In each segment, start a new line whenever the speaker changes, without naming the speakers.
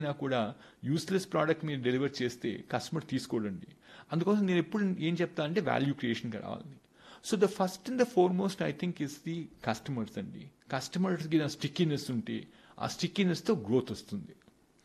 అయినా కూడా useless product మీరు డెలివర్ చేస్తే కస్టమర్ తీసుకోడండి అందుకోసం నేను ఎప్పుడు ఏం చెప్తా అంటే వాల్యూ క్రియేషన్కి రావాలని so the first and the foremost I think is the customers అండి కస్టమర్స్కి నా స్టిక్కీనెస్ ఉంటే ఆ స్టిక్కీనెస్తో గ్రోత్ వస్తుంది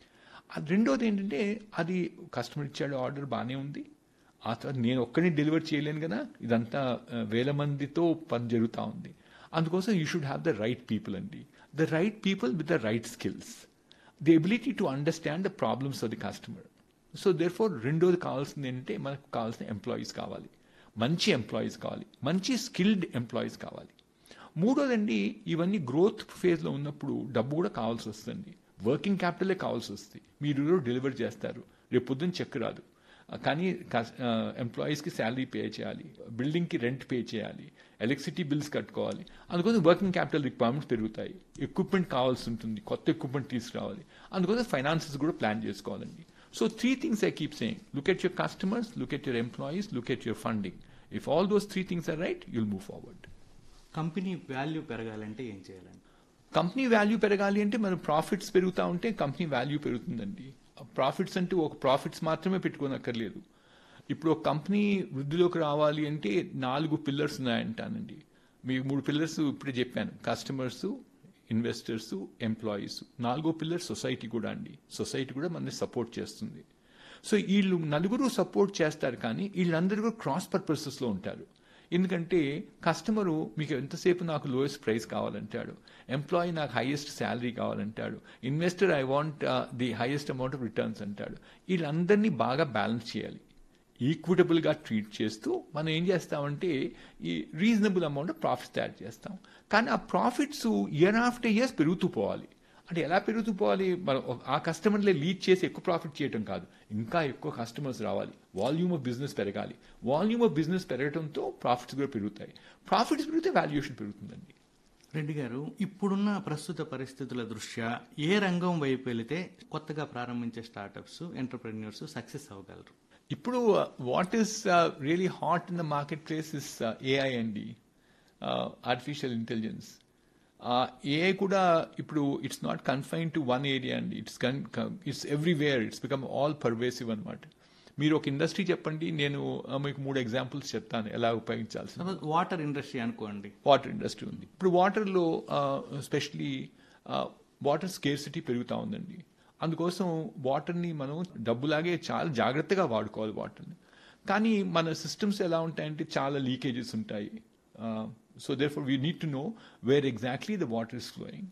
అది రెండోది ఏంటంటే అది కస్టమర్ ఇచ్చాడు ఆర్డర్ బాగానే ఉంది ఆ తర్వాత నేను ఒక్కడిని డెలివర్ చేయలేను కదా ఇదంతా ఆ, వేల మందితో పని జరుగుతూ ఉంది అందుకోసం you should have the right people అండి the right people with the right skills the ability to understand the problems of the customer so therefore రెండోది కావాల్సింది ఏంటంటే మనకు కావాల్సిన ఎంప్లాయీస్ కావాలి మంచి ఎంప్లాయీస్ కావాలి మంచి స్కిల్డ్ ఎంప్లాయీస్ కావాలి మూడోదండి ఇవన్నీ గ్రోత్ ఫేజ్లో ఉన్నప్పుడు డబ్బు కూడా కావాల్సి వస్తుంది వర్కింగ్ క్యాపిటలే కావాల్సి వస్తుంది మీరు ఈరోజు డెలివర్ చేస్తారు రేపు పొద్దున్న చెక్ రాదు కానీ ఎంప్లాయీస్కి శాలరీ పే చేయాలి బిల్డింగ్కి రెంట్ పే చేయాలి ఎలక్ట్రిసిటీ బిల్స్ కట్టుకోవాలి అందుకోసం వర్కింగ్ క్యాపిటల్ రిక్వైర్మెంట్స్ పెరుగుతాయి ఎక్విప్మెంట్ కావాల్సి ఉంటుంది కొత్త ఎక్విప్మెంట్ తీసుకురావాలి అందుకోసం ఫైనాన్సెస్ కూడా ప్లాన్ చేసుకోవాలండి so three things I keep saying look at your customers look at your employees look at your funding if all those three things are right you'll move forward
company value పెరగాలంటే ఏం చేయాలండి
company value పెరగాలి అంటే మన profits పెరుగుతూ ఉంటే company value పెరుగుతుందండి profits అంటే ఒక ప్రాఫిట్స్ మాత్రమే పెట్టుకోనక్కర్లేదు ఇప్పుడు ఒక కంపెనీ వృద్ధిలోకి రావాలి అంటే నాలుగు పిల్లర్స్ ఉన్నాయంటానండి మీకు మూడు పిల్లర్స్ ఇప్పుడే చెప్పాను కస్టమర్స్ ఇన్వెస్టర్స్ ఎంప్లాయీస్ నాలుగో పిల్లర్ సొసైటీ కూడా అండి సొసైటీ కూడా మనల్ని సపోర్ట్ చేస్తుంది సో వీళ్ళు నలుగురు సపోర్ట్ చేస్తారు కానీ వీళ్ళందరూ కూడా క్రాస్ పర్పసెస్లో ఉంటారు ఎందుకంటే కస్టమరు మీకు ఎంతసేపు నాకు లోయెస్ట్ ప్రైస్ కావాలంటాడు ఎంప్లాయీ నాకు హైయెస్ట్ శాలరీ కావాలంటాడు investor I want the highest amount of returns అంటాడు వీళ్ళందరినీ బాగా బ్యాలెన్స్ చేయాలి ఈక్విటబుల్గా ట్రీట్ చేస్తూ మనం ఏం చేస్తామంటే ఈ రీజనబుల్ అమౌంట్ ఆఫ్ ప్రాఫిట్స్ తయారు చేస్తాం కానీ ఆ ప్రాఫిట్స్ ఇయర్ ఆఫ్టర్ ఇయర్స్ పెరుగుతూ పోవాలి అంటే ఎలా పెరుగుతూ పోవాలి మనం ఆ కస్టమర్లే లీడ్ చేసి ఎక్కువ ప్రాఫిట్ చేయడం కాదు ఇంకా ఎక్కువ కస్టమర్స్ రావాలి వాల్యూమ్ ఆఫ్ బిజినెస్ పెరగాలి వాల్యూమ్ ఆఫ్ బిజినెస్ పెరగడంతో ప్రాఫిట్స్ కూడా పెరుగుతాయి ప్రాఫిట్స్ పెరిగితే వాల్యుయేషన్ పెరుగుతుందండి
రెడ్డి గారు ఇప్పుడున్న ప్రస్తుత పరిస్థితుల దృష్ట్యా ఏ రంగం వైపు వెళితే కొత్తగా ప్రారంభించే స్టార్టప్స్ ఎంటర్ప్రెన్యూర్స్ సక్సెస్ అవ్వగలరు
ఇప్పుడు what is really hot in the market place is AI అండి ఆర్టిఫిషియల్ ఇంటెలిజెన్స్ ఏఐ కూడా ఇప్పుడు it's not confine to one area అండి it's it's everywhere it's become all pervasive అనమాట మీరు ఒక ఇండస్ట్రీ చెప్పండి నేను uh, మీకు మూడు ఎగ్జాంపుల్స్ చెప్తాను ఎలా ఉపయోగించాల్సి
సపోజ్ వాటర్ ఇండస్ట్రీ అనుకోండి
వాటర్ ఇండస్ట్రీ ఉంది ఇప్పుడు వాటర్లో స్పెషలీ వాటర్ స్కేర్సిటీ పెరుగుతూ ఉందండి అందుకోసం వాటర్ని మనం డబ్బులాగే చాలా జాగ్రత్తగా వాడుకోవాలి వాటర్ని కానీ మన సిస్టమ్స్ ఎలా ఉంటాయంటే చాలా లీకేజెస్ ఉంటాయి so therefore we need to know where exactly the water is flowing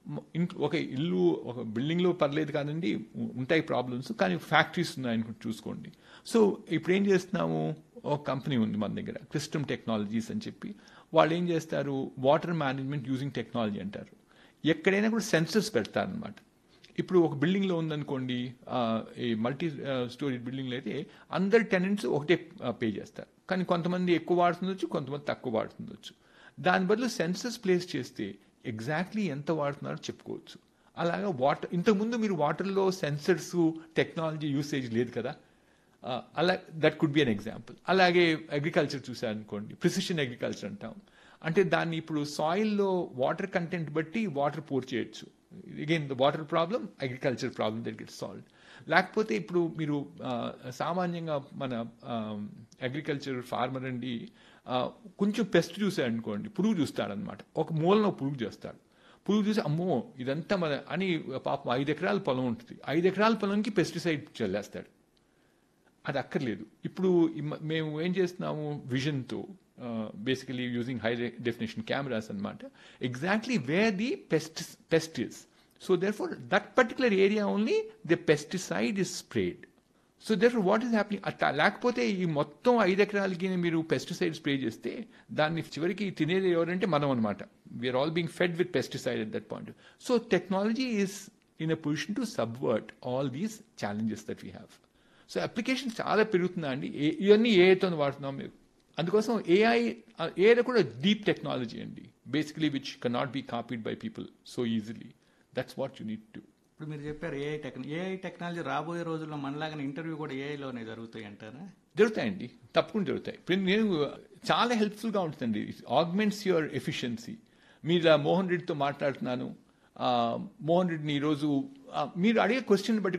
ఒక ఇల్లు ఒక బిల్డింగ్లో పర్లేదు కాదండి ఉ- ఉంటాయి ప్రాబ్లమ్స్ కానీ ఫ్యాక్టరీస్ ఉన్నాయని చూసుకోండి సో ఇప్పుడు ఏం చేస్తున్నాము ఒక కంపెనీ ఉంది మన దగ్గర క్రిస్టమ్ టెక్నాలజీస్ అని చెప్పి వాళ్ళు ఏం చేస్తారు వాటర్ మేనేజ్మెంట్ యూజింగ్ టెక్నాలజీ అంటారు ఎక్కడైనా కూడా సెన్సర్స్ పెడతారనమాట ఇప్పుడు ఒక బిల్డింగ్లో ఉందనుకోండి ఆ, ఈ మల్టీ స్టోరీ బిల్డింగ్లో అయితే అందరు టెనెంట్స్ ఒకటే పే చేస్తారు కానీ కొంతమంది ఎక్కువ వాడుతుండొచ్చు కొంతమంది తక్కువ వాడుతుండొచ్చు దాని బదులు సెన్సర్స్ ప్లేస్ చేస్తే ఎగ్జాక్ట్లీ ఎంత వాడుతున్నారో చెప్పుకోవచ్చు అలాగా వాటర్ ఇంతకుముందు మీరు వాటర్లో సెన్సర్స్ టెక్నాలజీ యూసేజ్ లేదు కదా ఆ, అలా that could be an example అలాగే అగ్రికల్చర్ చూసారనుకోండి ప్రిసిషన్ అగ్రికల్చర్ అంటాం అంటే దాన్ని ఇప్పుడు సాయిల్లో వాటర్ కంటెంట్ బట్టి వాటర్ పోర్ చేయొచ్చు again the water problem agriculture problem that get solve లేకపోతే ఇప్పుడు మీరు ఆ, సామాన్యంగా మన అగ్రికల్చర్ ఫార్మర్ అండి ఆ, కొంచెం పెస్ట్ చూసారనుకోండి పురుగు చూస్తాడనమాట ఒక మూలన పురుగు చేస్తాడు పురుగు చూసి అమ్మో ఇదంతా మన అని పాపం ఐదు ఎకరాల పొలం ఉంటుంది ఐదు ఎకరాల పొలంకి పెస్టిసైడ్ చల్లేస్తాడు అది అక్కర్లేదు ఇప్పుడు ఈ మ- మేము ఏం చేస్తున్నాము విజన్తో basically using high definition cameras అనమాట exactly where the pest pest is so therefore that particular area only the pesticide is sprayed so there what is happening అట్లా లేకపోతే ఈ మొత్తం ఐదు ఎకరాలకి మీరు పెస్టిసైడ్ స్ప్రే చేస్తే దాన్ని చివరికి తినేది ఎవరంటే మనం అనమాట we're all being fed with pesticide at that point so technology is in a position to subvert all these challenges that we have so application చాలా పెరుగుతుందా అండి ఏ- ఇవన్నీ ఏఐతో వాడుతున్నాం మీరు అందుకోసం ఏఐ ఏఐలో కూడా డీప్ టెక్నాలజీ అండి basically which cannot be copied by people so easily that's what you need to
ఇప్పుడు మీరు చెప్పారు ఏఐ టెక్న ఏఐ టెక్నాలజీ రాబోయే రోజుల్లో మనలాగానే ఇంటర్వ్యూ కూడా ఏఐలోనే జరుగుతాయి అంటారా
జరుగుతాయండి తప్పకుండా జరుగుతాయి ఇప్పుడు నేను చాలా హెల్ప్ఫుల్గా ఉంటుందండి ఆగ్మెంట్స్ యువర్ ఎఫిషియన్సీ మీరు ఇలా మోహన్ రెడ్డితో మాట్లాడుతున్నాను ఆ, మోహన్ రెడ్డిని ఈరోజు మీరు అడిగే క్వశ్చన్ బట్టి